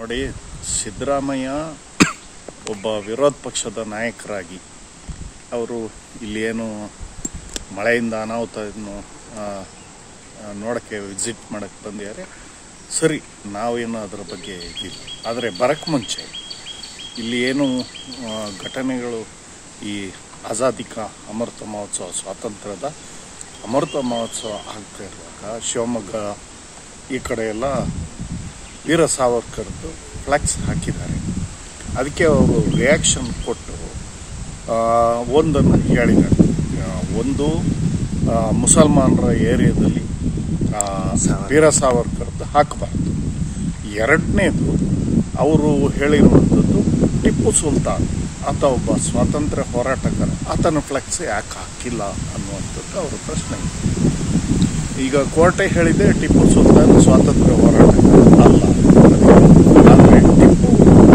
ನೋಡಿ ಸಿದ್ದರಾಮಯ್ಯ ಒಬ್ಬ ವಿರೋಧ ಪಕ್ಷದ ನಾಯಕರಾಗಿ ಅವರು ಇಲ್ಲಿ ಏನು ಮಳೆಯಿಂದ ಅನಾಹುತವನ್ನು ಆ, ಆ, ನೋಡಕ್ಕೆ ವಿಸಿಟ್ ಮಾಡಕ್ಕೆ ಬಂದಿದ್ದಾರೆ ಸರಿ ನಾವೇನು ಅದರ ಬಗ್ಗೆ ಇದಿಲ್ಲ ಆದರೆ ಬರಕ್ಕೆ ಮುಂಚೆ ಇಲ್ಲಿ ಏನು ಆ, ಘಟನೆಗಳು ಈ ಆಜಾದಿ ಕಾ ಅಮೃತ ಮಹೋತ್ಸವ ಸ್ವಾತಂತ್ರ್ಯದ ಅಮೃತ ಮಹೋತ್ಸವ ಆಗ್ತಾ ಇರುವಾಗ ಶಿವಮೊಗ್ಗ ಈ ಕಡೆ ಎಲ್ಲ ವೀರ ಸಾವರ್ಕರ್ದು ಫ್ಲೆಕ್ಸ್ ಹಾಕಿದ್ದಾರೆ ಅದಕ್ಕೆ ಅವರು ರಿಯಾಕ್ಷನ್ ಕೊಟ್ಟು ಆ, ಒಂದನ್ನು ಹೇಳಿದ್ದಾರೆ ಆ, ಒಂದು ಆ, ಮುಸಲ್ಮಾನರ ಏರಿಯಾದಲ್ಲಿ ಆ, ವೀರ ಸಾವರ್ಕರ್ದು ಹಾಕಬಾರ್ದು ಎರಡನೇದು ಅವರು ಹೇಳಿರುವಂಥದ್ದು ಟಿಪ್ಪು ಸುಲ್ತಾನ್ ಆತ ಒಬ್ಬ ಸ್ವಾತಂತ್ರ್ಯ ಹೋರಾಟಗಾರ ಆತನ ಫ್ಲೆಕ್ಸ್ ಯಾಕೆ ಹಾಕಿಲ್ಲ ಅನ್ನುವಂಥದ್ದು ಅವರ ಪ್ರಶ್ನೆ ಇದೆ ಈಗ ಕೋರ್ಟೆ ಹೇಳಿದೆ ಟಿಪ್ಪು ಸುಲ್ತಾನ್ ಸ್ವಾತಂತ್ರ್ಯ ಹೋರಾಟಗಾರ ಅಲ್ಲ ಆದರೆ ಟಿಪ್ಪು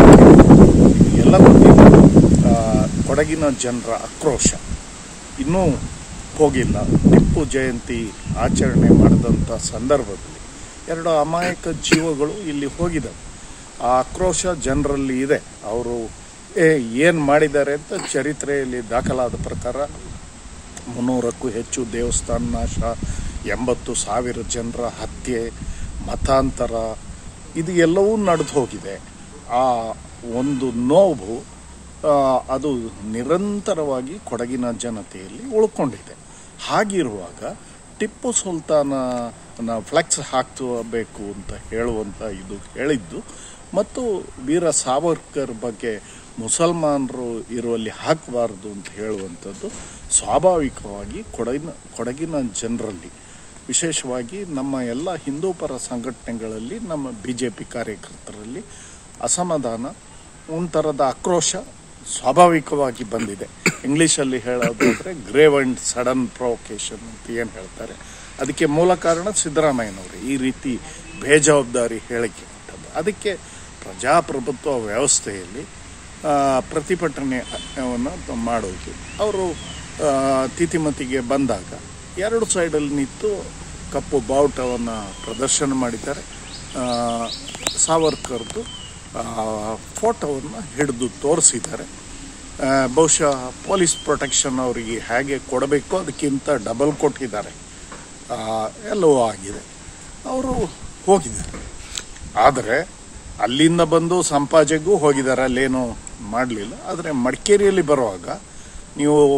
ಎಲ್ಲ ಗೊತ್ತಿದೆ ಆ, ಕೊಡಗಿನ ಜನರ ಆಕ್ರೋಶ ಇನ್ನೂ ಹೋಗಿಲ್ಲ ಟಿಪ್ಪು ಜಯಂತಿ ಆಚರಣೆ ಮಾಡಿದಂಥ ಸಂದರ್ಭದಲ್ಲಿ ಎರಡು ಅಮಾಯಕ ಜೀವಗಳು ಇಲ್ಲಿ ಹೋಗಿದ್ದಾವೆ ಆ ಆಕ್ರೋಶ ಜನರಲ್ಲಿ ಇದೆ ಅವರು ಏ ಏನು ಮಾಡಿದ್ದಾರೆ ಅಂತ ಚರಿತ್ರೆಯಲ್ಲಿ ದಾಖಲಾದ ಪ್ರಕಾರ ಮುನ್ನೂರಕ್ಕೂ ಹೆಚ್ಚು ದೇವಸ್ಥಾನ ನಾಶ ಎಂಬತ್ತು ಸಾವಿರ ಜನರ ಹತ್ಯೆ ಮತಾಂತರ ಇದು ಎಲ್ಲವೂ ನಡೆದು ಹೋಗಿದೆ ಆ ಒಂದು ನೋವು ಆ, ಅದು ನಿರಂತರವಾಗಿ ಕೊಡಗಿನ ಜನತೆಯಲ್ಲಿ ಉಳ್ಕೊಂಡಿದೆ ಹಾಗಿರುವಾಗ ಟಿಪ್ಪು ಸುಲ್ತಾನನ ಫ್ಲೆಕ್ಸ್ ಹಾಕಬೇಕು ಅಂತ ಹೇಳುವಂಥ ಇದು ಹೇಳಿದ್ದು ಮತ್ತು ವೀರ ಸಾವರ್ಕರ್ ಬಗ್ಗೆ ಮುಸಲ್ಮಾನರು ಇರುವಲ್ಲಿ ಹಾಕಬಾರ್ದು ಅಂತ ಹೇಳುವಂಥದ್ದು ಸ್ವಾಭಾವಿಕವಾಗಿ ಕೊಡಗಿನ ಕೊಡಗಿನ ಜನರಲ್ಲಿ ವಿಶೇಷವಾಗಿ ನಮ್ಮ ಎಲ್ಲ ಹಿಂದೂ ಪರ ಸಂಘಟನೆಗಳಲ್ಲಿ ನಮ್ಮ ಬಿ ಜೆ ಪಿ ಕಾರ್ಯಕರ್ತರಲ್ಲಿ ಅಸಮಾಧಾನ ಒಂಥರದ ಆಕ್ರೋಶ ಸ್ವಾಭಾವಿಕವಾಗಿ ಬಂದಿದೆ ಇಂಗ್ಲೀಷಲ್ಲಿ ಹೇಳೋದಾದ್ರೆ ಗ್ರೇವ್ ಅಂಡ್ ಸಡನ್ ಪ್ರೊವೊಕೇಶನ್ ಅಂತ ಏನು ಹೇಳ್ತಾರೆ ಅದಕ್ಕೆ ಮೂಲ ಕಾರಣ ಸಿದ್ದರಾಮಯ್ಯನವರು ಈ ರೀತಿ ಬೇಜವಾಬ್ದಾರಿ ಹೇಳಿಕೆ ಕೊಟ್ಟದ್ದು ಅದಕ್ಕೆ ಪ್ರಜಾಪ್ರಭುತ್ವ ವ್ಯವಸ್ಥೆಯಲ್ಲಿ ಆ, ಪ್ರತಿಭಟನೆಯನ್ನು ಮಾಡೋದು ಅವರು ಆ, ತಿಥಿಮತಿಗೆ ಬಂದಾಗ ಎರಡು ಸೈಡಲ್ಲಿ ನಿಂತು ಕಪ್ಪು ಬಾವುಟವನ್ನು ಪ್ರದರ್ಶನ ಮಾಡಿದ್ದಾರೆ ಆ, ಸಾವರ್ಕರ್ದು ಫೋಟೋವನ್ನು ಹಿಡಿದು ತೋರಿಸಿದ್ದಾರೆ ಆ, ಬಹುಶಃ ಪೊಲೀಸ್ ಪ್ರೊಟೆಕ್ಷನ್ ಅವರಿಗೆ ಹೇಗೆ ಕೊಡಬೇಕು ಅದಕ್ಕಿಂತ ಡಬಲ್ ಕೊಟ್ಟಿದ್ದಾರೆ ಆ, ಎಲ್ಲವೂ ಆಗಿದೆ ಅವರು ಹೋಗಿದ್ದಾರೆ ಆದರೆ ಅಲ್ಲಿಂದ ಬಂದು ಸಂಪಾಜೆಗೂ ಹೋಗಿದ್ದಾರೆ ಅಲ್ಲೇನು ಮಾಡಲಿಲ್ಲ ಆದರೆ ಮಡಿಕೇರಿಯಲ್ಲಿ ಬರುವಾಗ ನೀವು